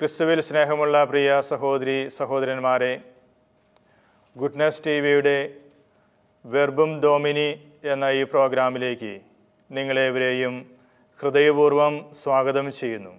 ക്രിസ്തുവിൽ സ്നേഹമുള്ള പ്രിയ സഹോദരി സഹോദരന്മാരെ ഗുഡ്നസ് ടി വിയുടെ വെർബും ഡോമിനി എന്ന ഈ പ്രോഗ്രാമിലേക്ക് നിങ്ങളേവരെയും ഹൃദയപൂർവ്വം സ്വാഗതം ചെയ്യുന്നു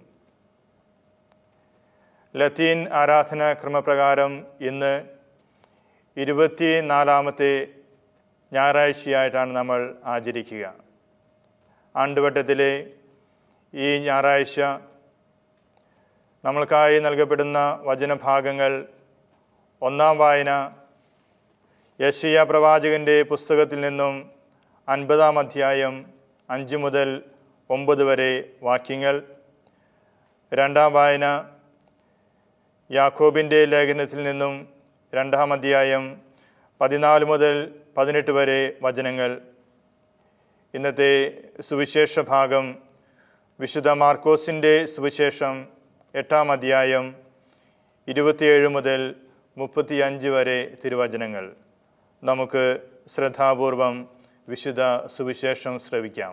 ലത്തീൻ ആരാധന ക്രമപ്രകാരം ഇന്ന് ഇരുപത്തി നാലാമത്തെ ഞായറാഴ്ചയായിട്ടാണ് നമ്മൾ ആചരിക്കുക ആണ്ടുവട്ടത്തിലെ ഈ ഞായറാഴ്ച നമ്മൾക്കായി നൽകപ്പെടുന്ന വചനഭാഗങ്ങൾ ഒന്നാം വായന യശയ പ്രവാചകൻ്റെ പുസ്തകത്തിൽ നിന്നും അൻപതാം അധ്യായം അഞ്ച് മുതൽ ഒമ്പത് വരെ വാക്യങ്ങൾ രണ്ടാം വായന യാക്കോബിൻ്റെ ലേഖനത്തിൽ നിന്നും രണ്ടാം അധ്യായം പതിനാല് മുതൽ പതിനെട്ട് വരെ വചനങ്ങൾ ഇന്നത്തെ സുവിശേഷ ഭാഗം വിശുദ്ധ മാർക്കോസിൻ്റെ സുവിശേഷം എട്ടാം അധ്യായം ഇരുപത്തിയേഴ് മുതൽ മുപ്പത്തിയഞ്ച് വരെ തിരുവചനങ്ങൾ നമുക്ക് ശ്രദ്ധാപൂർവം വിശുദ്ധ സുവിശേഷം ശ്രവിക്കാം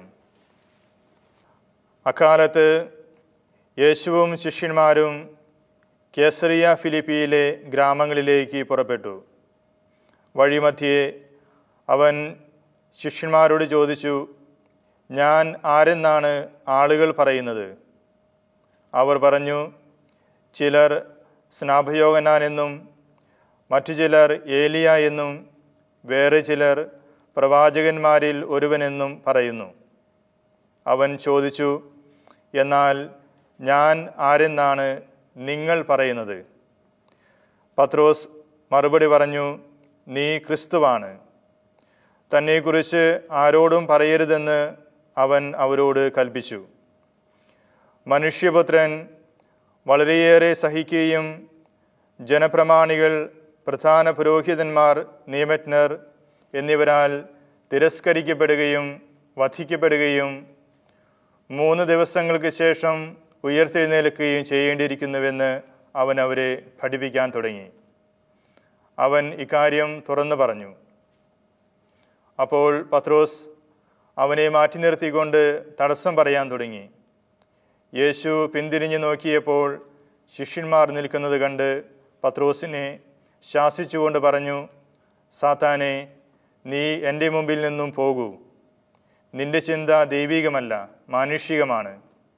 അക്കാലത്ത് യേശുവും ശിഷ്യന്മാരും കേസറിയ ഫിലിപ്പിയിലെ ഗ്രാമങ്ങളിലേക്ക് പുറപ്പെട്ടു വഴിമധ്യേ അവൻ ശിഷ്യന്മാരോട് ചോദിച്ചു ഞാൻ ആരെന്നാണ് ആളുകൾ പറയുന്നത് അവർ പറഞ്ഞു ചിലർ സ്നാഭയോഗനാൻ എന്നും മറ്റു ചിലർ ഏലിയ എന്നും വേറെ ചിലർ പ്രവാചകന്മാരിൽ ഒരുവനെന്നും പറയുന്നു അവൻ ചോദിച്ചു എന്നാൽ ഞാൻ ആരെന്നാണ് നിങ്ങൾ പറയുന്നത് പത്രോസ് മറുപടി പറഞ്ഞു നീ ക്രിസ്തുവാണ് തന്നെക്കുറിച്ച് ആരോടും പറയരുതെന്ന് അവൻ അവരോട് കൽപ്പിച്ചു മനുഷ്യപുത്രൻ വളരെയേറെ സഹിക്കുകയും ജനപ്രമാണികൾ പ്രധാന പുരോഹിതന്മാർ നിയമജ്ഞർ എന്നിവരാൽ തിരസ്കരിക്കപ്പെടുകയും വധിക്കപ്പെടുകയും മൂന്ന് ദിവസങ്ങൾക്ക് ശേഷം ഉയർത്തെഴുന്നേൽക്കുകയും ചെയ്യേണ്ടിയിരിക്കുന്നുവെന്ന് അവൻ അവരെ പഠിപ്പിക്കാൻ തുടങ്ങി അവൻ ഇക്കാര്യം തുറന്നു പറഞ്ഞു അപ്പോൾ പത്രോസ് അവനെ മാറ്റി നിർത്തിക്കൊണ്ട് തടസ്സം പറയാൻ തുടങ്ങി യേശു പിന്തിരിഞ്ഞു നോക്കിയപ്പോൾ ശിഷ്യന്മാർ നിൽക്കുന്നത് കണ്ട് പത്രോസിനെ ശാസിച്ചുകൊണ്ട് പറഞ്ഞു സാത്താനെ നീ എൻ്റെ മുമ്പിൽ നിന്നും പോകൂ നിന്റെ ചിന്ത ദൈവികമല്ല മാനുഷികമാണ്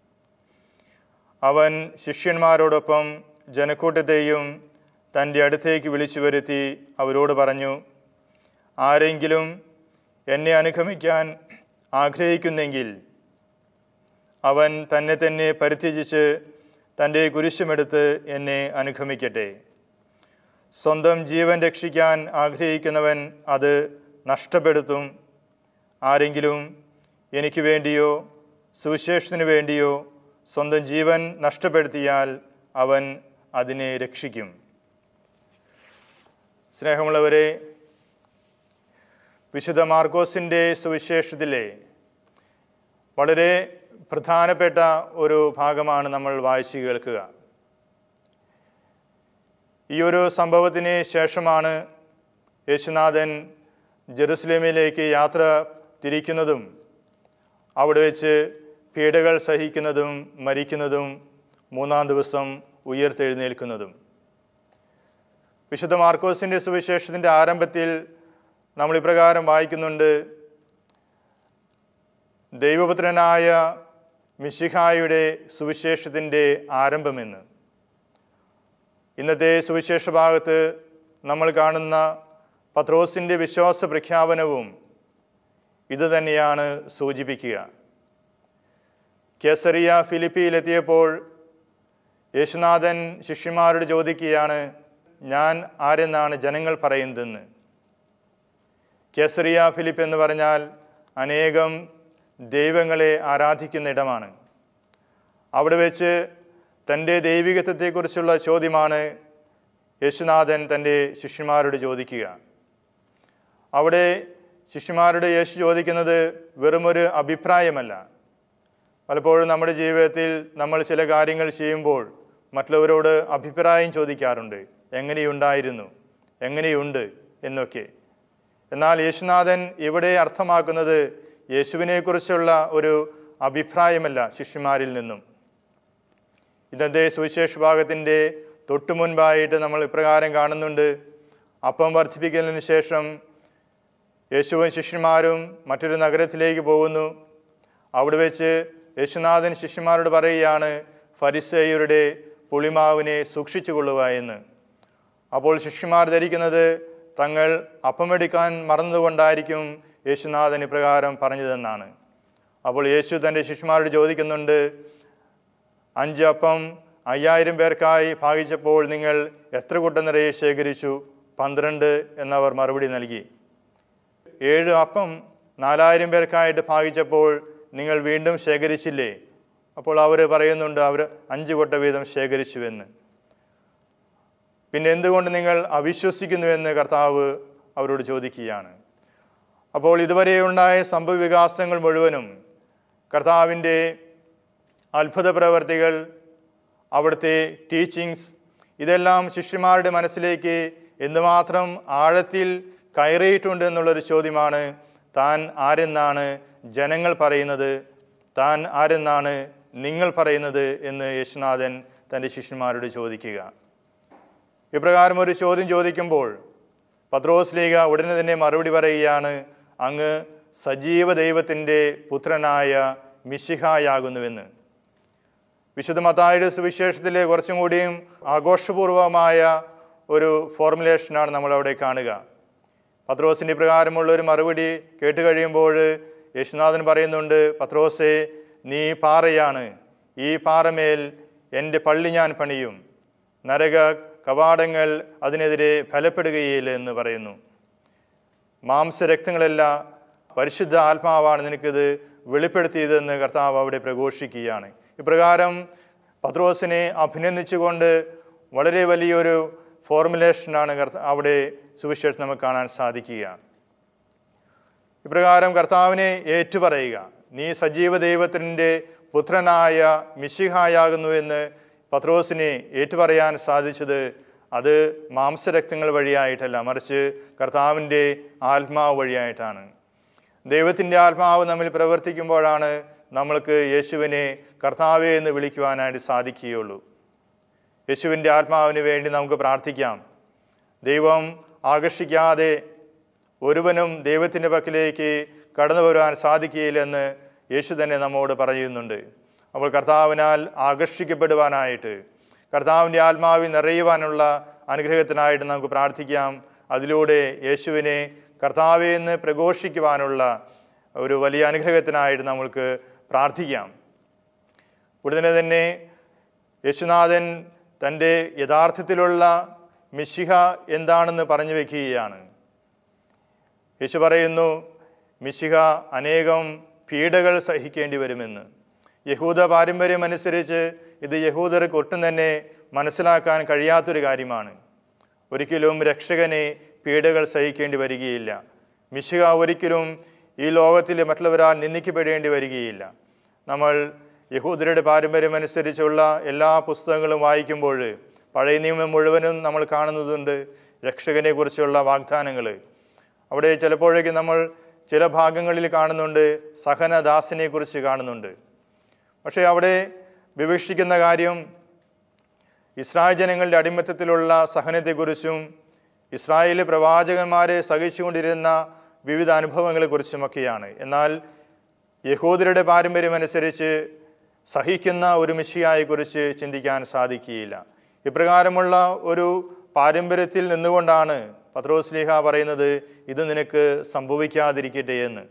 അവൻ ശിഷ്യന്മാരോടൊപ്പം ജനക്കൂട്ടത്തെയും തൻ്റെ അടുത്തേക്ക് വിളിച്ചു വരുത്തി അവരോട് പറഞ്ഞു ആരെങ്കിലും എന്നെ അനുഗമിക്കാൻ ആഗ്രഹിക്കുന്നെങ്കിൽ അവൻ തന്നെ തന്നെ പരിത്യജിച്ച് തൻ്റെ കുരിശുമെടുത്ത് എന്നെ അനുഗമിക്കട്ടെ സ്വന്തം ജീവൻ രക്ഷിക്കാൻ ആഗ്രഹിക്കുന്നവൻ അത് നഷ്ടപ്പെടുത്തും ആരെങ്കിലും എനിക്ക് വേണ്ടിയോ സുവിശേഷത്തിന് വേണ്ടിയോ സ്വന്തം ജീവൻ നഷ്ടപ്പെടുത്തിയാൽ അവൻ അതിനെ രക്ഷിക്കും സ്നേഹമുള്ളവരെ വിശുദ്ധ മാർക്കോസിൻ്റെ സുവിശേഷത്തിലെ വളരെ പ്രധാനപ്പെട്ട ഒരു ഭാഗമാണ് നമ്മൾ വായിച്ചു കേൾക്കുക ഈ ഒരു സംഭവത്തിന് ശേഷമാണ് യേശുനാഥൻ ജെറുസലേമിലേക്ക് യാത്ര തിരിക്കുന്നതും അവിടെ വെച്ച് പീഡകൾ സഹിക്കുന്നതും മരിക്കുന്നതും മൂന്നാം ദിവസം ഉയർത്തെഴുന്നേൽക്കുന്നതും വിശുദ്ധ മാർക്കോസിൻ്റെ സുവിശേഷത്തിൻ്റെ ആരംഭത്തിൽ നമ്മൾ ഇപ്രകാരം വായിക്കുന്നുണ്ട് ദൈവപുത്രനായ മിശിഹായുടെ സുവിശേഷത്തിൻ്റെ ആരംഭമെന്ന് ഇന്നത്തെ സുവിശേഷ ഭാഗത്ത് നമ്മൾ കാണുന്ന പത്രോസിൻ്റെ വിശ്വാസ പ്രഖ്യാപനവും ഇത് തന്നെയാണ് സൂചിപ്പിക്കുക കേസറിയ ഫിലിപ്പിയിലെത്തിയപ്പോൾ യേശുനാഥൻ ശിഷ്യന്മാരോട് ചോദിക്കുകയാണ് ഞാൻ ആരെന്നാണ് ജനങ്ങൾ പറയുന്നതെന്ന് കേസറിയ ഫിലിപ്പ് എന്ന് പറഞ്ഞാൽ അനേകം ദൈവങ്ങളെ ആരാധിക്കുന്ന ഇടമാണ് അവിടെ വെച്ച് തൻ്റെ ദൈവികത്വത്തെക്കുറിച്ചുള്ള ചോദ്യമാണ് യേശുനാഥൻ തൻ്റെ ശിഷ്യന്മാരോട് ചോദിക്കുക അവിടെ ശിഷ്യന്മാരോട് യേശു ചോദിക്കുന്നത് വെറുമൊരു അഭിപ്രായമല്ല പലപ്പോഴും നമ്മുടെ ജീവിതത്തിൽ നമ്മൾ ചില കാര്യങ്ങൾ ചെയ്യുമ്പോൾ മറ്റുള്ളവരോട് അഭിപ്രായം ചോദിക്കാറുണ്ട് എങ്ങനെയുണ്ടായിരുന്നു എങ്ങനെയുണ്ട് എന്നൊക്കെ എന്നാൽ യേശുനാഥൻ ഇവിടെ അർത്ഥമാക്കുന്നത് യേശുവിനെക്കുറിച്ചുള്ള ഒരു അഭിപ്രായമല്ല ശിഷ്യന്മാരിൽ നിന്നും ഇന്നത്തെ സുവിശേഷ ഭാഗത്തിൻ്റെ തൊട്ടു മുൻപായിട്ട് നമ്മൾ ഇപ്രകാരം കാണുന്നുണ്ട് അപ്പം വർദ്ധിപ്പിക്കലിന് ശേഷം യേശുവും ശിഷ്യന്മാരും മറ്റൊരു നഗരത്തിലേക്ക് പോകുന്നു അവിടെ വെച്ച് യേശുനാഥൻ ശിഷ്യന്മാരോട് പറയുകയാണ് ഫരിസേയരുടെ പുളിമാവിനെ സൂക്ഷിച്ചു കൊള്ളുക എന്ന് അപ്പോൾ ശിഷ്യന്മാർ ധരിക്കുന്നത് തങ്ങൾ അപ്പമെടുക്കാൻ മറന്നുകൊണ്ടായിരിക്കും യേശുനാഥൻ ഇപ്രകാരം പറഞ്ഞതെന്നാണ് അപ്പോൾ യേശു തൻ്റെ ശിഷ്യന്മാരോട് ചോദിക്കുന്നുണ്ട് അഞ്ച് അപ്പം അയ്യായിരം പേർക്കായി ഭാഗിച്ചപ്പോൾ നിങ്ങൾ എത്ര കുട്ടം നിറയെ ശേഖരിച്ചു പന്ത്രണ്ട് എന്നവർ മറുപടി നൽകി ഏഴ് അപ്പം നാലായിരം പേർക്കായിട്ട് ഭാഗിച്ചപ്പോൾ നിങ്ങൾ വീണ്ടും ശേഖരിച്ചില്ലേ അപ്പോൾ അവർ പറയുന്നുണ്ട് അവർ അഞ്ച് കൊട്ട വീതം ശേഖരിച്ചുവെന്ന് പിന്നെ എന്തുകൊണ്ട് നിങ്ങൾ അവിശ്വസിക്കുന്നുവെന്ന് കർത്താവ് അവരോട് ചോദിക്കുകയാണ് അപ്പോൾ ഇതുവരെ ഉണ്ടായ സംഭവ വികാസങ്ങൾ മുഴുവനും കർത്താവിൻ്റെ അത്ഭുത പ്രവർത്തികൾ അവിടുത്തെ ടീച്ചിങ്സ് ഇതെല്ലാം ശിഷ്യന്മാരുടെ മനസ്സിലേക്ക് എന്തുമാത്രം ആഴത്തിൽ കയറിയിട്ടുണ്ട് എന്നുള്ളൊരു ചോദ്യമാണ് താൻ ആരെന്നാണ് ജനങ്ങൾ പറയുന്നത് താൻ ആരെന്നാണ് നിങ്ങൾ പറയുന്നത് എന്ന് യേശുനാഥൻ തൻ്റെ ശിഷ്യന്മാരോട് ചോദിക്കുക ഇപ്രകാരം ഒരു ചോദ്യം ചോദിക്കുമ്പോൾ പത്രോസ് ലീഗ ഉടനെ തന്നെ മറുപടി പറയുകയാണ് അങ്ങ് സജീവ ദൈവത്തിൻ്റെ പുത്രനായ മിശിഹായാകുന്നുവെന്ന് വിശുദ്ധ മത്തായുടെ സുവിശേഷത്തിലെ കുറച്ചും കൂടിയും ആഘോഷപൂർവമായ ഒരു ഫോർമുലേഷനാണ് നമ്മളവിടെ കാണുക പത്രോസിൻ്റെ പ്രകാരമുള്ള ഒരു മറുപടി കേട്ട് കഴിയുമ്പോൾ യേശുനാഥൻ പറയുന്നുണ്ട് പത്രോസെ നീ പാറയാണ് ഈ പാറമേൽ എൻ്റെ പള്ളി ഞാൻ പണിയും നരക കവാടങ്ങൾ അതിനെതിരെ ഫലപ്പെടുകയില്ല എന്ന് പറയുന്നു മാംസരക്തങ്ങളല്ല പരിശുദ്ധ ആത്മാവാണ് നിനക്കിത് വെളിപ്പെടുത്തിയതെന്ന് കർത്താവ് അവിടെ പ്രഘോഷിക്കുകയാണ് ഇപ്രകാരം പത്രോസിനെ അഭിനന്ദിച്ചുകൊണ്ട് വളരെ വലിയൊരു ഫോർമുലേഷനാണ് കർത്ത അവിടെ സുവിശേഷം നമുക്ക് കാണാൻ സാധിക്കുക ഇപ്രകാരം കർത്താവിനെ ഏറ്റുപറയുക നീ സജീവ ദൈവത്തിൻ്റെ പുത്രനായ മിശിഹായാകുന്നു എന്ന് പത്രോസിനെ ഏറ്റുപറയാൻ സാധിച്ചത് അത് മാംസരക്തങ്ങൾ വഴിയായിട്ടല്ല മറിച്ച് കർത്താവിൻ്റെ ആത്മാവ് വഴിയായിട്ടാണ് ദൈവത്തിൻ്റെ ആത്മാവ് നമ്മിൽ പ്രവർത്തിക്കുമ്പോഴാണ് നമ്മൾക്ക് യേശുവിനെ കർത്താവെ എന്ന് വിളിക്കുവാനായിട്ട് സാധിക്കുകയുള്ളൂ യേശുവിൻ്റെ ആത്മാവിന് വേണ്ടി നമുക്ക് പ്രാർത്ഥിക്കാം ദൈവം ആകർഷിക്കാതെ ഒരുവനും ദൈവത്തിൻ്റെ പക്കലേക്ക് കടന്നു വരുവാൻ സാധിക്കുകയില്ലെന്ന് യേശു തന്നെ നമ്മോട് പറയുന്നുണ്ട് അപ്പോൾ കർത്താവിനാൽ ആകർഷിക്കപ്പെടുവാനായിട്ട് കർത്താവിൻ്റെ ആത്മാവിൽ നിറയുവാനുള്ള അനുഗ്രഹത്തിനായിട്ട് നമുക്ക് പ്രാർത്ഥിക്കാം അതിലൂടെ യേശുവിനെ കർത്താവെ എന്ന് പ്രഘോഷിക്കുവാനുള്ള ഒരു വലിയ അനുഗ്രഹത്തിനായിട്ട് നമ്മൾക്ക് പ്രാർത്ഥിക്കാം ഉടനെ തന്നെ യേശുനാഥൻ തൻ്റെ യഥാർത്ഥത്തിലുള്ള മിശിഹ എന്താണെന്ന് പറഞ്ഞു വയ്ക്കുകയാണ് യേശു പറയുന്നു മിശിഹ അനേകം പീഡകൾ സഹിക്കേണ്ടി വരുമെന്ന് യഹൂദ പാരമ്പര്യം അനുസരിച്ച് ഇത് യഹൂദർക്ക് ഒട്ടും തന്നെ മനസ്സിലാക്കാൻ കഴിയാത്തൊരു കാര്യമാണ് ഒരിക്കലും രക്ഷകനെ പീഡകൾ സഹിക്കേണ്ടി വരികയില്ല മിശിഹ ഒരിക്കലും ഈ ലോകത്തിൽ മറ്റുള്ളവരാൽ നിന്ദിക്കപ്പെടേണ്ടി വരികയില്ല നമ്മൾ യഹൂദരുടെ പാരമ്പര്യം അനുസരിച്ചുള്ള എല്ലാ പുസ്തകങ്ങളും വായിക്കുമ്പോൾ പഴയ നിയമം മുഴുവനും നമ്മൾ കാണുന്നതുണ്ട് രക്ഷകനെ കുറിച്ചുള്ള വാഗ്ദാനങ്ങൾ അവിടെ ചിലപ്പോഴേക്കും നമ്മൾ ചില ഭാഗങ്ങളിൽ കാണുന്നുണ്ട് സഹനദാസിനെ കുറിച്ച് കാണുന്നുണ്ട് പക്ഷേ അവിടെ വിവക്ഷിക്കുന്ന കാര്യം ഇസ്രായേൽ ജനങ്ങളുടെ അടിമത്തത്തിലുള്ള സഹനത്തെക്കുറിച്ചും ഇസ്രായേലിലെ പ്രവാചകന്മാരെ സഹിച്ചുകൊണ്ടിരുന്ന വിവിധ അനുഭവങ്ങളെക്കുറിച്ചുമൊക്കെയാണ് എന്നാൽ യഹൂദരുടെ പാരമ്പര്യം അനുസരിച്ച് സഹിക്കുന്ന ഒരു മിശിയായെക്കുറിച്ച് ചിന്തിക്കാൻ സാധിക്കുകയില്ല ഇപ്രകാരമുള്ള ഒരു പാരമ്പര്യത്തിൽ നിന്നുകൊണ്ടാണ് പത്രോസ്ലിഹ പറയുന്നത് ഇത് നിനക്ക് സംഭവിക്കാതിരിക്കട്ടെ എന്ന്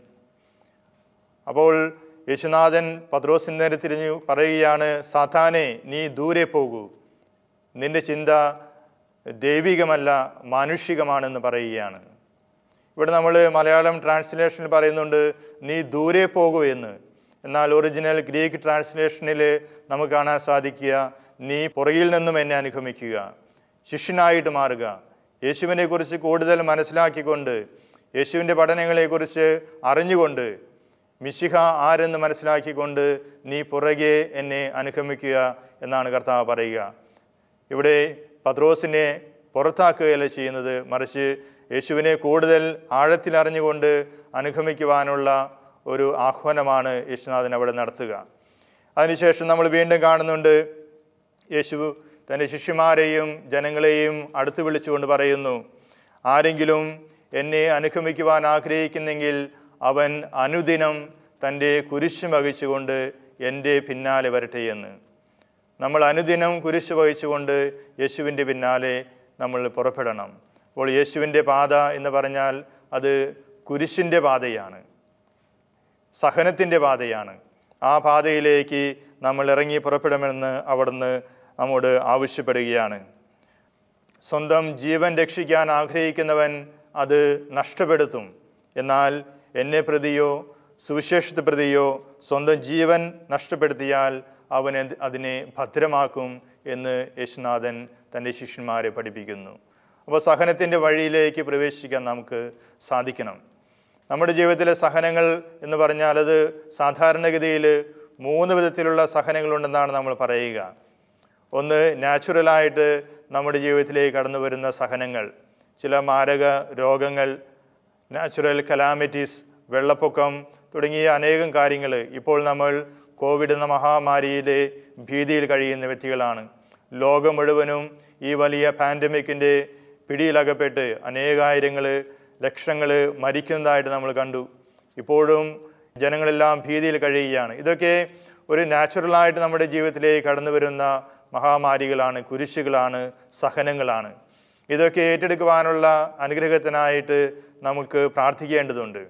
അപ്പോൾ യേശുനാഥൻ പത്രോസിന് നേരെ തിരിഞ്ഞു പറയുകയാണ് സാത്താനെ നീ ദൂരെ പോകൂ നിന്റെ ചിന്ത ദൈവികമല്ല മാനുഷികമാണെന്ന് പറയുകയാണ് ഇവിടെ നമ്മൾ മലയാളം ട്രാൻസ്ലേഷനിൽ പറയുന്നുണ്ട് നീ ദൂരെ പോകൂ എന്ന് എന്നാൽ ഒറിജിനൽ ഗ്രീക്ക് ട്രാൻസ്ലേഷനിൽ നമുക്ക് കാണാൻ സാധിക്കുക നീ പുറകിൽ നിന്നും എന്നെ അനുഗമിക്കുക ശിഷ്യനായിട്ട് മാറുക യേശുവിനെ കുറിച്ച് കൂടുതൽ മനസ്സിലാക്കിക്കൊണ്ട് യേശുവിൻ്റെ പഠനങ്ങളെക്കുറിച്ച് അറിഞ്ഞുകൊണ്ട് മിശിഹ ആരെന്ന് മനസ്സിലാക്കിക്കൊണ്ട് നീ പുറകെ എന്നെ അനുഗമിക്കുക എന്നാണ് കർത്താവ് പറയുക ഇവിടെ പത്രോസിനെ പുറത്താക്കുകയല്ല ചെയ്യുന്നത് മറിച്ച് യേശുവിനെ കൂടുതൽ ആഴത്തിൽ അറിഞ്ഞുകൊണ്ട് അനുഗമിക്കുവാനുള്ള ഒരു ആഹ്വാനമാണ് യേശുനാഥൻ അവിടെ നടത്തുക അതിനുശേഷം നമ്മൾ വീണ്ടും കാണുന്നുണ്ട് യേശു തൻ്റെ ശിഷ്യന്മാരെയും ജനങ്ങളെയും അടുത്ത് വിളിച്ചുകൊണ്ട് പറയുന്നു ആരെങ്കിലും എന്നെ അനുഗമിക്കുവാൻ ആഗ്രഹിക്കുന്നെങ്കിൽ അവൻ അനുദിനം തൻ്റെ കുരിശ് വഹിച്ചുകൊണ്ട് എൻ്റെ പിന്നാലെ വരട്ടെ എന്ന് നമ്മൾ അനുദിനം കുരിശ് വഹിച്ചുകൊണ്ട് യേശുവിൻ്റെ പിന്നാലെ നമ്മൾ പുറപ്പെടണം അപ്പോൾ യേശുവിൻ്റെ പാത എന്ന് പറഞ്ഞാൽ അത് കുരിശിൻ്റെ പാതയാണ് സഹനത്തിൻ്റെ പാതയാണ് ആ പാതയിലേക്ക് നമ്മൾ ഇറങ്ങി പുറപ്പെടണമെന്ന് അവിടുന്ന് നമ്മോട് ആവശ്യപ്പെടുകയാണ് സ്വന്തം ജീവൻ രക്ഷിക്കാൻ ആഗ്രഹിക്കുന്നവൻ അത് നഷ്ടപ്പെടുത്തും എന്നാൽ എന്നെ പ്രതിയോ സുവിശേഷത്തെ പ്രതിയോ സ്വന്തം ജീവൻ നഷ്ടപ്പെടുത്തിയാൽ അവൻ എന്ത് അതിനെ ഭദ്രമാക്കും എന്ന് യേശുനാഥൻ തൻ്റെ ശിഷ്യന്മാരെ പഠിപ്പിക്കുന്നു അപ്പോൾ സഹനത്തിൻ്റെ വഴിയിലേക്ക് പ്രവേശിക്കാൻ നമുക്ക് സാധിക്കണം നമ്മുടെ ജീവിതത്തിലെ സഹനങ്ങൾ എന്ന് പറഞ്ഞാൽ അത് സാധാരണഗതിയിൽ മൂന്ന് വിധത്തിലുള്ള സഹനങ്ങളുണ്ടെന്നാണ് നമ്മൾ പറയുക ഒന്ന് നാച്ചുറലായിട്ട് നമ്മുടെ ജീവിതത്തിലേക്ക് കടന്നു വരുന്ന സഹനങ്ങൾ ചില മാരക രോഗങ്ങൾ നാച്ചുറൽ കലാമിറ്റീസ് വെള്ളപ്പൊക്കം തുടങ്ങിയ അനേകം കാര്യങ്ങൾ ഇപ്പോൾ നമ്മൾ കോവിഡ് എന്ന മഹാമാരിയിലെ ഭീതിയിൽ കഴിയുന്ന വ്യക്തികളാണ് ലോകം മുഴുവനും ഈ വലിയ പാൻഡമിക്കിൻ്റെ പിടിയിലകപ്പെട്ട് അനേകായിരങ്ങൾ ലക്ഷങ്ങൾ മരിക്കുന്നതായിട്ട് നമ്മൾ കണ്ടു ഇപ്പോഴും ജനങ്ങളെല്ലാം ഭീതിയിൽ കഴിയുകയാണ് ഇതൊക്കെ ഒരു നാച്ചുറലായിട്ട് നമ്മുടെ ജീവിതത്തിലേക്ക് കടന്നു വരുന്ന മഹാമാരികളാണ് കുരിശുകളാണ് സഹനങ്ങളാണ് ഇതൊക്കെ ഏറ്റെടുക്കുവാനുള്ള അനുഗ്രഹത്തിനായിട്ട് നമുക്ക് പ്രാർത്ഥിക്കേണ്ടതുണ്ട്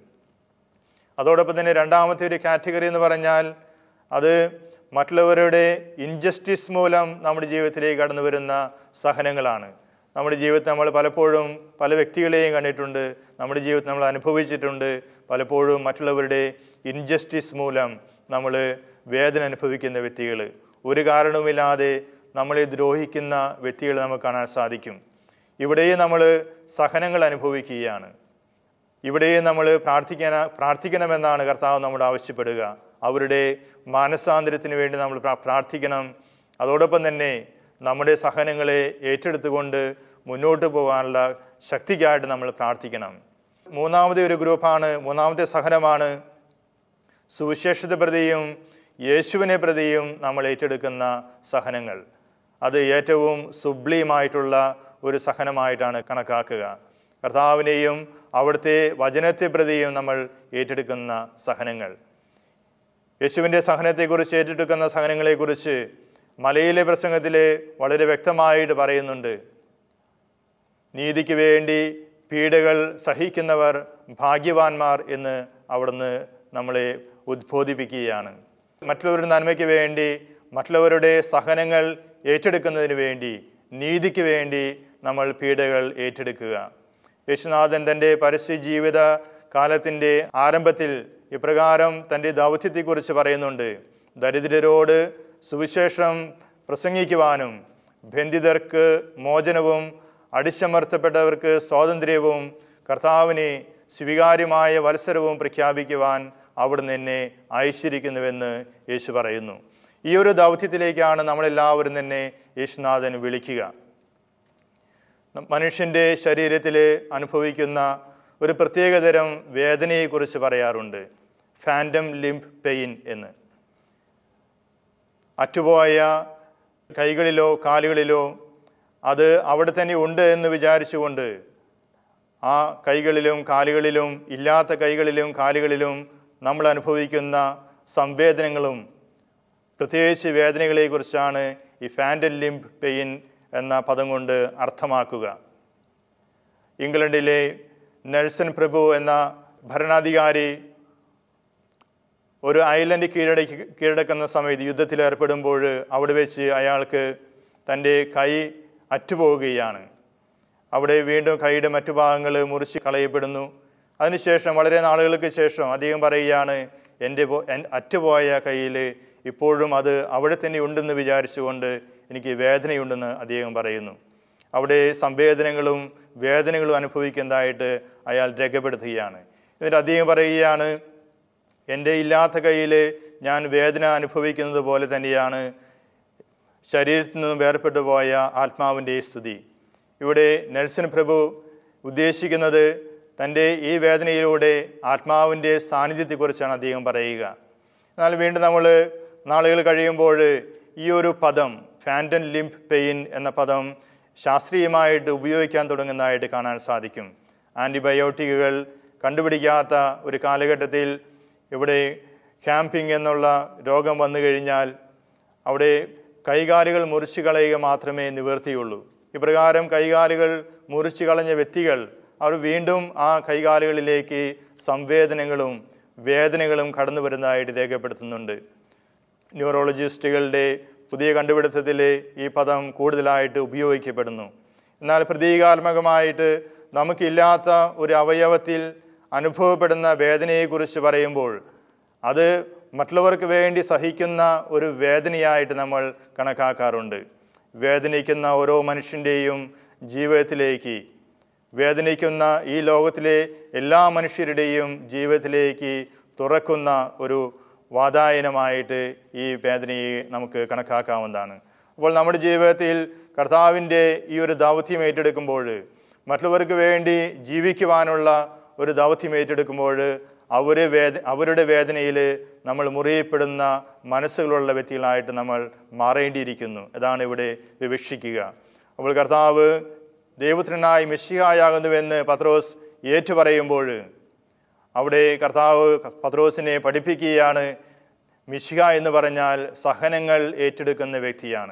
അതോടൊപ്പം തന്നെ രണ്ടാമത്തെ ഒരു കാറ്റഗറി എന്ന് പറഞ്ഞാൽ അത് മറ്റുള്ളവരുടെ ഇൻജസ്റ്റിസ് മൂലം നമ്മുടെ ജീവിതത്തിലേക്ക് കടന്നു വരുന്ന സഹനങ്ങളാണ് നമ്മുടെ ജീവിതത്തിൽ നമ്മൾ പലപ്പോഴും പല വ്യക്തികളെയും കണ്ടിട്ടുണ്ട് നമ്മുടെ ജീവിതത്തിൽ നമ്മൾ അനുഭവിച്ചിട്ടുണ്ട് പലപ്പോഴും മറ്റുള്ളവരുടെ ഇൻജസ്റ്റിസ് മൂലം നമ്മൾ വേദന അനുഭവിക്കുന്ന വ്യക്തികൾ ഒരു കാരണവുമില്ലാതെ നമ്മളെ ദ്രോഹിക്കുന്ന വ്യക്തികളെ നമുക്ക് കാണാൻ സാധിക്കും ഇവിടെയും നമ്മൾ സഹനങ്ങൾ അനുഭവിക്കുകയാണ് ഇവിടെയും നമ്മൾ പ്രാർത്ഥിക്കാൻ പ്രാർത്ഥിക്കണമെന്നാണ് കർത്താവ് നമ്മോട് ആവശ്യപ്പെടുക അവരുടെ മാനസാന്തരത്തിന് വേണ്ടി നമ്മൾ പ്രാ- പ്രാർത്ഥിക്കണം അതോടൊപ്പം തന്നെ നമ്മുടെ സഹനങ്ങളെ ഏറ്റെടുത്തുകൊണ്ട് മുന്നോട്ട് പോകാനുള്ള ശക്തിക്കായിട്ട് നമ്മൾ പ്രാർത്ഥിക്കണം മൂന്നാമത്തെ ഒരു ഗ്രൂപ്പാണ് മൂന്നാമത്തെ സഹനമാണ് സുവിശേഷത്തെ പ്രതിയും യേശുവിനെ പ്രതിയും നമ്മൾ ഏറ്റെടുക്കുന്ന സഹനങ്ങൾ അത് ഏറ്റവും സുബ്ലീമായിട്ടുള്ള ഒരു സഹനമായിട്ടാണ് കണക്കാക്കുക കർത്താവിനെയും അവിടുത്തെ വചനത്തെ പ്രതിയും നമ്മൾ ഏറ്റെടുക്കുന്ന സഹനങ്ങൾ യേശുവിൻ്റെ സഹനത്തെക്കുറിച്ച് ഏറ്റെടുക്കുന്ന സഹനങ്ങളെക്കുറിച്ച് മലയിലെ പ്രസംഗത്തിൽ വളരെ വ്യക്തമായിട്ട് പറയുന്നുണ്ട് നീതിക്ക് വേണ്ടി പീഡകൾ സഹിക്കുന്നവർ ഭാഗ്യവാന്മാർ എന്ന് അവിടുന്ന് നമ്മളെ ഉദ്ബോധിപ്പിക്കുകയാണ് മറ്റുള്ളവരുടെ നന്മയ്ക്ക് വേണ്ടി മറ്റുള്ളവരുടെ സഹനങ്ങൾ ഏറ്റെടുക്കുന്നതിന് വേണ്ടി നീതിക്ക് വേണ്ടി നമ്മൾ പീഡകൾ ഏറ്റെടുക്കുക യേശുനാഥൻ തൻ്റെ പരസ്യ ജീവിത കാലത്തിൻ്റെ ആരംഭത്തിൽ ഇപ്രകാരം തൻ്റെ ദൗത്യത്തെക്കുറിച്ച് പറയുന്നുണ്ട് ദരിദ്രരോട് സുവിശേഷം പ്രസംഗിക്കുവാനും ബന്ധിതർക്ക് മോചനവും അടിച്ചമർത്തപ്പെട്ടവർക്ക് സ്വാതന്ത്ര്യവും കർത്താവിനെ സ്വീകാര്യമായ വത്സരവും പ്രഖ്യാപിക്കുവാൻ അവിടുന്ന് എന്നെ അയച്ചിരിക്കുന്നുവെന്ന് യേശു പറയുന്നു ഈ ഒരു ദൗത്യത്തിലേക്കാണ് നമ്മളെല്ലാവരും തന്നെ യേശുനാഥൻ വിളിക്കുക മനുഷ്യൻ്റെ ശരീരത്തിൽ അനുഭവിക്കുന്ന ഒരു പ്രത്യേകതരം വേദനയെക്കുറിച്ച് പറയാറുണ്ട് ഫാൻറ്റം ലിംബ് പെയിൻ എന്ന് അറ്റുപോയ കൈകളിലോ കാലുകളിലോ അത് അവിടെ തന്നെ ഉണ്ട് എന്ന് വിചാരിച്ചുകൊണ്ട് ആ കൈകളിലും കാലുകളിലും ഇല്ലാത്ത കൈകളിലും കാലുകളിലും നമ്മൾ അനുഭവിക്കുന്ന സംവേദനങ്ങളും പ്രത്യേകിച്ച് വേദനകളെക്കുറിച്ചാണ് ഈ ഫാൻറ്റൽ ലിംബ് പെയിൻ എന്ന പദം കൊണ്ട് അർത്ഥമാക്കുക ഇംഗ്ലണ്ടിലെ നെൽസൺ പ്രഭു എന്ന ഭരണാധികാരി ഒരു ഐലൻഡ് കീഴട കീഴടക്കുന്ന സമയത്ത് യുദ്ധത്തിൽ ഏർപ്പെടുമ്പോൾ അവിടെ വെച്ച് അയാൾക്ക് തൻ്റെ കൈ അറ്റുപോവുകയാണ് അവിടെ വീണ്ടും കൈയുടെ മറ്റു ഭാഗങ്ങൾ മുറിച്ച് കളയപ്പെടുന്നു അതിനുശേഷം വളരെ നാളുകൾക്ക് ശേഷം അദ്ദേഹം പറയുകയാണ് എൻ്റെ പോ- എൻ- അറ്റുപോയ കയ്യിൽ ഇപ്പോഴും അത് അവിടെ തന്നെ ഉണ്ടെന്ന് വിചാരിച്ചുകൊണ്ട് എനിക്ക് വേദനയുണ്ടെന്ന് അദ്ദേഹം പറയുന്നു അവിടെ സംവേദനങ്ങളും വേദനകളും അനുഭവിക്കുന്നതായിട്ട് അയാൾ രേഖപ്പെടുത്തുകയാണ് എന്നിട്ട് അദ്ദേഹം പറയുകയാണ് എൻ്റെ ഇല്ലാത്ത കയ്യിൽ ഞാൻ വേദന അനുഭവിക്കുന്നത് പോലെ തന്നെയാണ് ശരീരത്തിൽ നിന്നും വേർപെട്ടു പോയ ആത്മാവിൻ്റെ സ്തുതി ഇവിടെ നെൽസൺ പ്രഭു ഉദ്ദേശിക്കുന്നത് തൻ്റെ ഈ വേദനയിലൂടെ ആത്മാവിൻ്റെ സാന്നിധ്യത്തെക്കുറിച്ചാണ് അദ്ദേഹം പറയുക എന്നാൽ വീണ്ടും നമ്മൾ നാളുകൾ കഴിയുമ്പോൾ ഈ ഒരു പദം ഫാൻറ്റൻ ലിംപ് പെയിൻ എന്ന പദം ശാസ്ത്രീയമായിട്ട് ഉപയോഗിക്കാൻ തുടങ്ങുന്നതായിട്ട് കാണാൻ സാധിക്കും ആൻറ്റിബയോട്ടിക്കുകൾ കണ്ടുപിടിക്കാത്ത ഒരു കാലഘട്ടത്തിൽ ഇവിടെ ക്യാമ്പിംഗ് എന്നുള്ള രോഗം വന്നു കഴിഞ്ഞാൽ അവിടെ കൈകാലുകൾ മുറിച്ചു കളയുക മാത്രമേ നിവർത്തിയുള്ളൂ ഇപ്രകാരം കൈകാലുകൾ മുറിച്ചു കളഞ്ഞ വ്യക്തികൾ അവർ വീണ്ടും ആ കൈകാലുകളിലേക്ക് സംവേദനങ്ങളും വേദനകളും കടന്നു വരുന്നതായിട്ട് രേഖപ്പെടുത്തുന്നുണ്ട് ന്യൂറോളജിസ്റ്റുകളുടെ പുതിയ കണ്ടുപിടുത്തത്തിൽ ഈ പദം കൂടുതലായിട്ട് ഉപയോഗിക്കപ്പെടുന്നു എന്നാൽ പ്രതീകാത്മകമായിട്ട് നമുക്കില്ലാത്ത ഒരു അവയവത്തിൽ അനുഭവപ്പെടുന്ന വേദനയെക്കുറിച്ച് പറയുമ്പോൾ അത് മറ്റുള്ളവർക്ക് വേണ്ടി സഹിക്കുന്ന ഒരു വേദനയായിട്ട് നമ്മൾ കണക്കാക്കാറുണ്ട് വേദനിക്കുന്ന ഓരോ മനുഷ്യൻ്റെയും ജീവിതത്തിലേക്ക് വേദനിക്കുന്ന ഈ ലോകത്തിലെ എല്ലാ മനുഷ്യരുടെയും ജീവിതത്തിലേക്ക് തുറക്കുന്ന ഒരു വാതായനമായിട്ട് ഈ വേദനയെ നമുക്ക് കണക്കാക്കാവുന്നതാണ് അപ്പോൾ നമ്മുടെ ജീവിതത്തിൽ കർത്താവിൻ്റെ ഈ ഒരു ദൗത്യം ഏറ്റെടുക്കുമ്പോൾ മറ്റുള്ളവർക്ക് വേണ്ടി ജീവിക്കുവാനുള്ള ഒരു ദൗത്യം ഏറ്റെടുക്കുമ്പോൾ അവരെ വേദ അവരുടെ വേദനയിൽ നമ്മൾ മുറിയപ്പെടുന്ന മനസ്സുകളുള്ള വ്യക്തികളായിട്ട് നമ്മൾ മാറേണ്ടിയിരിക്കുന്നു അതാണ് ഇവിടെ വിവക്ഷിക്കുക അപ്പോൾ കർത്താവ് ദൈവത്തിനായി മിശിഹായാകുന്നുവെന്ന് പത്രോസ് ഏറ്റുപറയുമ്പോൾ അവിടെ കർത്താവ് പത്രോസിനെ പഠിപ്പിക്കുകയാണ് മിശിഹ എന്ന് പറഞ്ഞാൽ സഹനങ്ങൾ ഏറ്റെടുക്കുന്ന വ്യക്തിയാണ്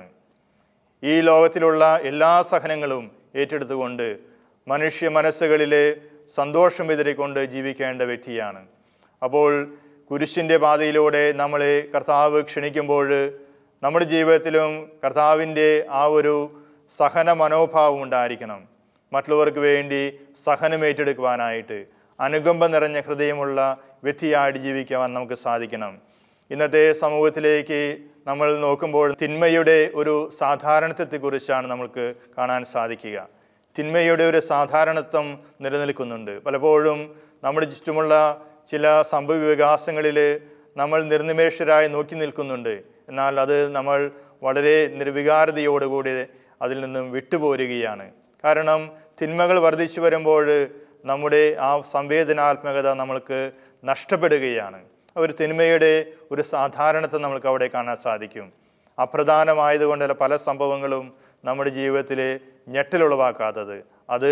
ഈ ലോകത്തിലുള്ള എല്ലാ സഹനങ്ങളും ഏറ്റെടുത്തുകൊണ്ട് മനുഷ്യ മനസ്സുകളിൽ സന്തോഷം വിതറിക്കൊണ്ട് ജീവിക്കേണ്ട വ്യക്തിയാണ് അപ്പോൾ കുരിശിൻ്റെ പാതയിലൂടെ നമ്മളെ കർത്താവ് ക്ഷണിക്കുമ്പോൾ നമ്മുടെ ജീവിതത്തിലും കർത്താവിൻ്റെ ആ ഒരു സഹന മനോഭാവം ഉണ്ടായിരിക്കണം മറ്റുള്ളവർക്ക് വേണ്ടി സഹനം ഏറ്റെടുക്കുവാനായിട്ട് അനുകമ്പ നിറഞ്ഞ ഹൃദയമുള്ള വ്യക്തിയായിട്ട് ജീവിക്കുവാൻ നമുക്ക് സാധിക്കണം ഇന്നത്തെ സമൂഹത്തിലേക്ക് നമ്മൾ നോക്കുമ്പോൾ തിന്മയുടെ ഒരു സാധാരണത്വത്തെക്കുറിച്ചാണ് നമുക്ക് കാണാൻ സാധിക്കുക തിന്മയുടെ ഒരു സാധാരണത്വം നിലനിൽക്കുന്നുണ്ട് പലപ്പോഴും നമ്മുടെ ചുറ്റുമുള്ള ചില സംഭവ വികാസങ്ങളിൽ നമ്മൾ നിർനിമേഷരായി നോക്കി നിൽക്കുന്നുണ്ട് എന്നാൽ അത് നമ്മൾ വളരെ നിർവികാരതയോടുകൂടി അതിൽ നിന്നും വിട്ടുപോരുകയാണ് കാരണം തിന്മകൾ വർദ്ധിച്ചു വരുമ്പോൾ നമ്മുടെ ആ സംവേദനാത്മകത നമ്മൾക്ക് നഷ്ടപ്പെടുകയാണ് ഒരു തിന്മയുടെ ഒരു സാധാരണത്വം നമുക്ക് അവിടെ കാണാൻ സാധിക്കും അപ്രധാനമായതുകൊണ്ടുള്ള പല സംഭവങ്ങളും നമ്മുടെ ജീവിതത്തിൽ ഞെട്ടലുളവാക്കാത്തത് അത്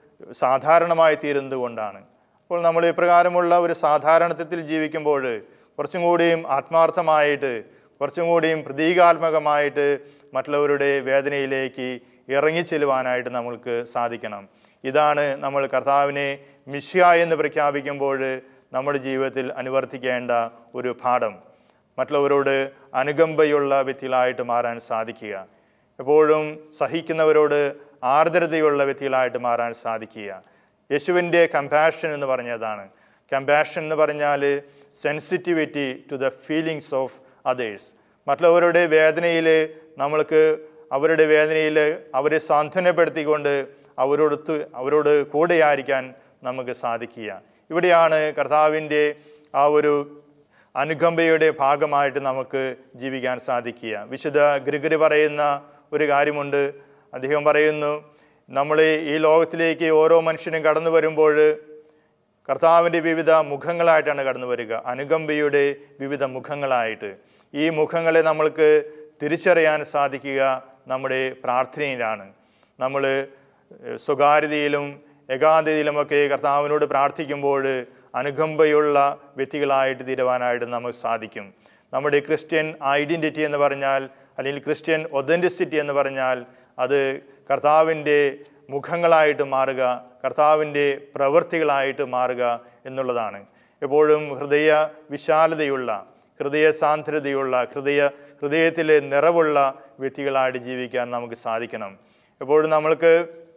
സാധാരണമായി തീരുന്നത് കൊണ്ടാണ് അപ്പോൾ നമ്മൾ ഇപ്രകാരമുള്ള ഒരു സാധാരണത്വത്തിൽ ജീവിക്കുമ്പോൾ കുറച്ചും കൂടിയും ആത്മാർത്ഥമായിട്ട് കുറച്ചും കൂടിയും പ്രതീകാത്മകമായിട്ട് മറ്റുള്ളവരുടെ വേദനയിലേക്ക് ഇറങ്ങിച്ചെല്ലുവാനായിട്ട് നമ്മൾക്ക് സാധിക്കണം ഇതാണ് നമ്മൾ കർത്താവിനെ മിശ്യ എന്ന് പ്രഖ്യാപിക്കുമ്പോൾ നമ്മുടെ ജീവിതത്തിൽ അനുവർത്തിക്കേണ്ട ഒരു പാഠം മറ്റുള്ളവരോട് അനുകമ്പയുള്ള വ്യക്തികളായിട്ട് മാറാൻ സാധിക്കുക എപ്പോഴും സഹിക്കുന്നവരോട് ആർദ്രതയുള്ള വ്യക്തികളായിട്ട് മാറാൻ സാധിക്കുക യേശുവിൻ്റെ കമ്പാഷൻ എന്ന് പറഞ്ഞതാണ് കമ്പാഷൻ എന്ന് പറഞ്ഞാൽ sensitivity to the feelings of others മറ്റുള്ളവരുടെ വേദനയിൽ നമ്മൾക്ക് അവരുടെ വേദനയിൽ അവരെ സാന്ത്വനപ്പെടുത്തിക്കൊണ്ട് അവരോടൊത്ത് അവരോട് കൂടെയായിരിക്കാൻ നമുക്ക് സാധിക്കുക ഇവിടെയാണ് കർത്താവിൻ്റെ ആ ഒരു അനുകമ്പയുടെ ഭാഗമായിട്ട് നമുക്ക് ജീവിക്കാൻ സാധിക്കുക വിശുദ്ധ ഗ്രിഗറി പറയുന്ന ഒരു കാര്യമുണ്ട് അദ്ദേഹം പറയുന്നു നമ്മൾ ഈ ലോകത്തിലേക്ക് ഓരോ മനുഷ്യനും കടന്നു വരുമ്പോൾ കർത്താവിൻ്റെ വിവിധ മുഖങ്ങളായിട്ടാണ് കടന്നു വരിക അനുകമ്പയുടെ വിവിധ മുഖങ്ങളായിട്ട് ഈ മുഖങ്ങളെ നമ്മൾക്ക് തിരിച്ചറിയാൻ സാധിക്കുക നമ്മുടെ പ്രാർത്ഥനയിലാണ് നമ്മൾ സ്വകാര്യതയിലും ഏകാന്തതയിലുമൊക്കെ കർത്താവിനോട് പ്രാർത്ഥിക്കുമ്പോൾ അനുകമ്പയുള്ള വ്യക്തികളായിട്ട് തീരുവാനായിട്ട് നമുക്ക് സാധിക്കും നമ്മുടെ ക്രിസ്ത്യൻ ഐഡൻറ്റിറ്റി എന്ന് പറഞ്ഞാൽ അല്ലെങ്കിൽ ക്രിസ്ത്യൻ ഒതൻറ്റിസിറ്റി എന്ന് പറഞ്ഞാൽ അത് കർത്താവിൻ്റെ മുഖങ്ങളായിട്ട് മാറുക കർത്താവിൻ്റെ പ്രവൃത്തികളായിട്ട് മാറുക എന്നുള്ളതാണ് എപ്പോഴും ഹൃദയ വിശാലതയുള്ള ഹൃദയ സാന്ദ്രതയുള്ള ഹൃദയ ഹൃദയത്തിലെ നിറവുള്ള വ്യക്തികളായിട്ട് ജീവിക്കാൻ നമുക്ക് സാധിക്കണം എപ്പോഴും നമ്മൾക്ക്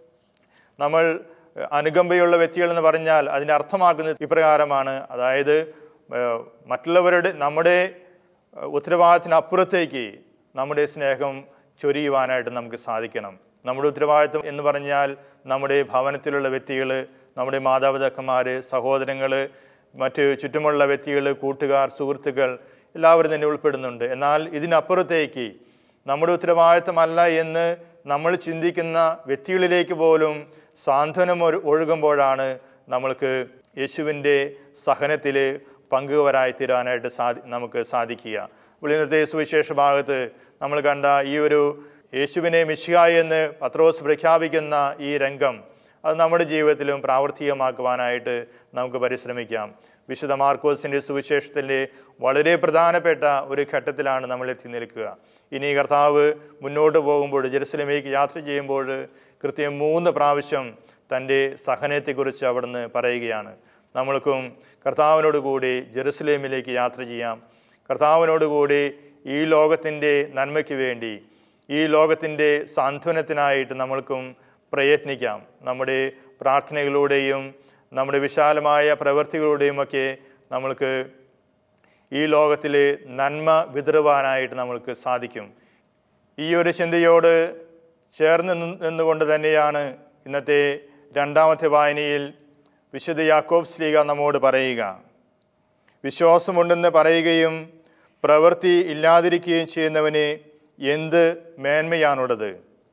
നമ്മൾ അനുകമ്പയുള്ള വ്യക്തികൾ എന്ന് പറഞ്ഞാൽ അതിൻ്റെ അർത്ഥമാക്കുന്നത് ഇപ്രകാരമാണ് അതായത് ഏഹ്, മറ്റുള്ളവരുടെ നമ്മുടെ ഏഹ്, ഉത്തരവാദിത്തത്തിനപ്പുറത്തേക്ക് നമ്മുടെ സ്നേഹം ചൊരിയുവാനായിട്ട് നമുക്ക് സാധിക്കണം നമ്മുടെ ഉത്തരവാദിത്വം എന്ന് പറഞ്ഞാൽ നമ്മുടെ ഭവനത്തിലുള്ള വ്യക്തികൾ നമ്മുടെ മാതാപിതാക്കന്മാർ സഹോദരങ്ങൾ മറ്റ് ചുറ്റുമുള്ള വ്യക്തികൾ കൂട്ടുകാർ സുഹൃത്തുക്കൾ എല്ലാവരും തന്നെ ഉൾപ്പെടുന്നുണ്ട് എന്നാൽ ഇതിനപ്പുറത്തേക്ക് നമ്മുടെ ഉത്തരവാദിത്തമല്ല എന്ന് നമ്മൾ ചിന്തിക്കുന്ന വ്യക്തികളിലേക്ക് പോലും സാന്ത്വനം ഒരു- ഒഴുകുമ്പോഴാണ് നമ്മൾക്ക് യേശുവിൻ്റെ സഹനത്തിൽ പങ്കുവരായി തീരാനായിട്ട് സാധി നമുക്ക് സാധിക്കുക അപ്പോൾ ഇന്നത്തെ സുവിശേഷ ഭാഗത്ത് നമ്മൾ കണ്ട ഈ ഒരു യേശുവിനെ മിശിഹ എന്ന് പത്രോസ് പ്രഖ്യാപിക്കുന്ന ഈ രംഗം അത് നമ്മുടെ ജീവിതത്തിലും പ്രാവർത്തികമാക്കുവാനായിട്ട് നമുക്ക് പരിശ്രമിക്കാം വിശുദ്ധ മാർക്കോസിൻ്റെ സുവിശേഷത്തിൻ്റെ വളരെ പ്രധാനപ്പെട്ട ഒരു ഘട്ടത്തിലാണ് നമ്മൾ എത്തി നിൽക്കുക ഇനി കർത്താവ് മുന്നോട്ട് പോകുമ്പോൾ ജെറുസലേമിലേക്ക് യാത്ര ചെയ്യുമ്പോൾ കൃത്യം മൂന്ന് പ്രാവശ്യം തൻ്റെ സഹനത്തെക്കുറിച്ച് അവിടുന്ന് പറയുകയാണ് നമ്മൾക്കും കർത്താവിനോട് കൂടി ജെറുസലേമിലേക്ക് യാത്ര ചെയ്യാം കർത്താവിനോട് കൂടി ഈ ലോകത്തിൻ്റെ നന്മയ്ക്ക് വേണ്ടി ഈ ലോകത്തിൻ്റെ സാന്ത്വനത്തിനായിട്ട് നമ്മൾക്കും പ്രയത്നിക്കാം നമ്മുടെ പ്രാർത്ഥനകളിലൂടെയും നമ്മുടെ വിശാലമായ പ്രവൃത്തികളുടെയും ഒക്കെ നമ്മൾക്ക് ഈ ലോകത്തിൽ നന്മ വിതറുവാനായിട്ട് നമ്മൾക്ക് സാധിക്കും ഈ ഒരു ചിന്തയോട് ചേർന്ന് നിന്ന് നിന്നുകൊണ്ട് തന്നെയാണ് ഇന്നത്തെ രണ്ടാമത്തെ വായനയിൽ വിശുദ്ധ യാക്കോബ് സ്ലീഗ നമ്മോട് പറയുക വിശ്വാസമുണ്ടെന്ന് പറയുകയും പ്രവൃത്തി ഇല്ലാതിരിക്കുകയും ചെയ്യുന്നവന് എന്ത് മേന്മയാണുള്ളത്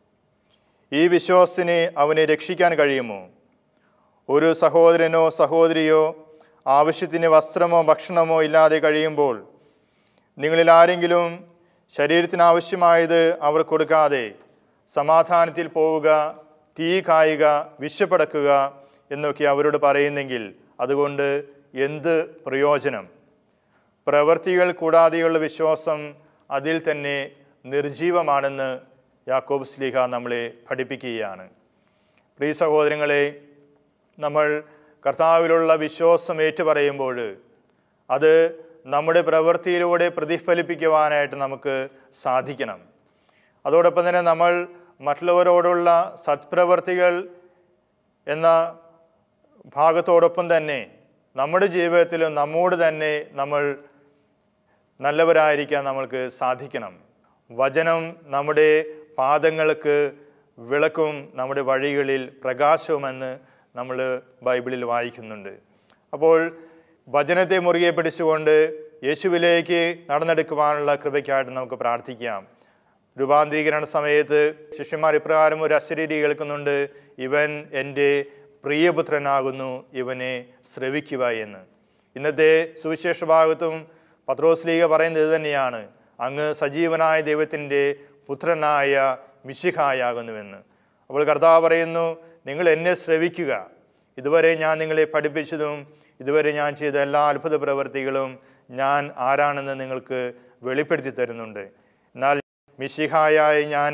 ഈ വിശ്വാസത്തിന് അവനെ രക്ഷിക്കാൻ കഴിയുമോ ഒരു സഹോദരനോ സഹോദരിയോ ആവശ്യത്തിന് വസ്ത്രമോ ഭക്ഷണമോ ഇല്ലാതെ കഴിയുമ്പോൾ നിങ്ങളിൽ ആരെങ്കിലും ശരീരത്തിന് ആവശ്യമായത് അവർ കൊടുക്കാതെ സമാധാനത്തിൽ പോവുക തീ കായുക വിശപ്പടക്കുക എന്നൊക്കെ അവരോട് പറയുന്നെങ്കിൽ അതുകൊണ്ട് എന്ത് പ്രയോജനം പ്രവൃത്തികൾ കൂടാതെയുള്ള വിശ്വാസം അതിൽ തന്നെ നിർജീവമാണെന്ന് യാക്കോബ് സ്ലീഹ നമ്മളെ പഠിപ്പിക്കുകയാണ് പ്രിയ സഹോദരങ്ങളെ നമ്മൾ കർത്താവിലുള്ള വിശ്വാസം ഏറ്റുപറയുമ്പോൾ അത് നമ്മുടെ പ്രവൃത്തിയിലൂടെ പ്രതിഫലിപ്പിക്കുവാനായിട്ട് നമുക്ക് സാധിക്കണം അതോടൊപ്പം തന്നെ നമ്മൾ മറ്റുള്ളവരോടുള്ള സത്പ്രവർത്തികൾ എന്ന ഭാഗത്തോടൊപ്പം തന്നെ നമ്മുടെ ജീവിതത്തിലും നമ്മോട് തന്നെ നമ്മൾ നല്ലവരായിരിക്കാൻ നമ്മൾക്ക് സാധിക്കണം വചനം നമ്മുടെ പാദങ്ങൾക്ക് വിളക്കും നമ്മുടെ വഴികളിൽ പ്രകാശവുമെന്ന് നമ്മൾ ബൈബിളിൽ വായിക്കുന്നുണ്ട് അപ്പോൾ വചനത്തെ മുറുകെ പിടിച്ചുകൊണ്ട് യേശുവിലേക്ക് നടന്നെടുക്കുവാനുള്ള കൃപയ്ക്കായിട്ട് നമുക്ക് പ്രാർത്ഥിക്കാം രൂപാന്തരീകരണ സമയത്ത് ശിഷ്യന്മാർ ഇപ്രകാരം ഒരു അശരീരി കേൾക്കുന്നുണ്ട് ഇവൻ എൻ്റെ പ്രിയപുത്രനാകുന്നു ഇവനെ ശ്രവിക്കുക എന്ന് ഇന്നത്തെ സുവിശേഷ ഭാഗത്തും പത്രോസ് ലീഗ പറയുന്നത് ഇത് തന്നെയാണ് അങ്ങ് സജീവനായ ദൈവത്തിൻ്റെ പുത്രനായ മിശിഹായാകുന്നുവെന്ന് അപ്പോൾ കർത്താവ് പറയുന്നു നിങ്ങൾ എന്നെ ശ്രവിക്കുക ഇതുവരെ ഞാൻ നിങ്ങളെ പഠിപ്പിച്ചതും ഇതുവരെ ഞാൻ ചെയ്ത എല്ലാ അത്ഭുത പ്രവൃത്തികളും ഞാൻ ആരാണെന്ന് നിങ്ങൾക്ക് വെളിപ്പെടുത്തി തരുന്നുണ്ട് എന്നാൽ മിശിഹായായ ഞാൻ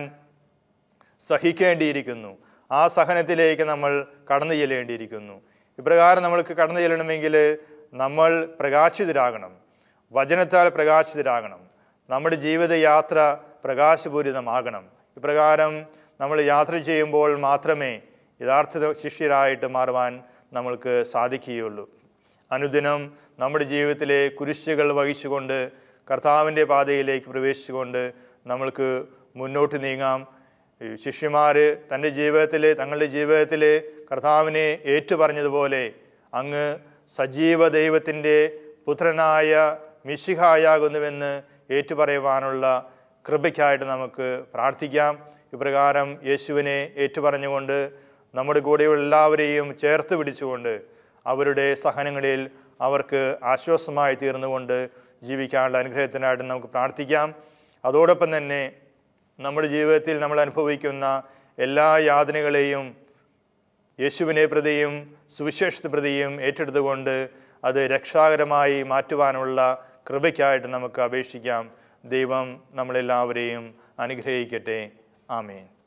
സഹിക്കേണ്ടിയിരിക്കുന്നു ആ സഹനത്തിലേക്ക് നമ്മൾ കടന്നു ചെല്ലേണ്ടിയിരിക്കുന്നു ഇപ്രകാരം നമ്മൾക്ക് കടന്നു ചെല്ലണമെങ്കിൽ നമ്മൾ പ്രകാശിതരാകണം വചനത്താൽ പ്രകാശിതരാകണം നമ്മുടെ ജീവിതയാത്ര പ്രകാശപൂരിതമാകണം ഇപ്രകാരം നമ്മൾ യാത്ര ചെയ്യുമ്പോൾ മാത്രമേ യഥാർത്ഥ ശിഷ്യരായിട്ട് മാറുവാൻ നമ്മൾക്ക് സാധിക്കുകയുള്ളൂ അനുദിനം നമ്മുടെ ജീവിതത്തിലെ കുരിശുകൾ വഹിച്ചുകൊണ്ട് കർത്താവിൻ്റെ പാതയിലേക്ക് പ്രവേശിച്ചുകൊണ്ട് നമ്മൾക്ക് മുന്നോട്ട് നീങ്ങാം ഈ ശിഷ്യന്മാർ തൻ്റെ ജീവിതത്തിൽ തങ്ങളുടെ ജീവിതത്തിൽ കർത്താവിനെ ഏറ്റുപറഞ്ഞതുപോലെ അങ്ങ് സജീവ ദൈവത്തിൻ്റെ പുത്രനായ മിശിഹായാകുന്നുവെന്ന് ഏറ്റുപറയുവാനുള്ള കൃപയ്ക്കായിട്ട് നമുക്ക് പ്രാർത്ഥിക്കാം ഇപ്രകാരം യേശുവിനെ ഏറ്റുപറഞ്ഞുകൊണ്ട് നമ്മുടെ കൂടെയുള്ള എല്ലാവരെയും ചേർത്ത് പിടിച്ചുകൊണ്ട് അവരുടെ സഹനങ്ങളിൽ അവർക്ക് ആശ്വാസമായി തീർന്നുകൊണ്ട് ജീവിക്കാനുള്ള അനുഗ്രഹത്തിനായിട്ട് നമുക്ക് പ്രാർത്ഥിക്കാം അതോടൊപ്പം തന്നെ നമ്മുടെ ജീവിതത്തിൽ നമ്മൾ അനുഭവിക്കുന്ന എല്ലാ യാതനകളെയും യേശുവിനെ പ്രതിയും സുവിശേഷത്തെ പ്രതിയും ഏറ്റെടുത്തുകൊണ്ട് അത് രക്ഷാകരമായി മാറ്റുവാനുള്ള കൃപയ്ക്കായിട്ട് നമുക്ക് അപേക്ഷിക്കാം ദൈവം നമ്മളെല്ലാവരെയും അനുഗ്രഹിക്കട്ടെ ആമേൻ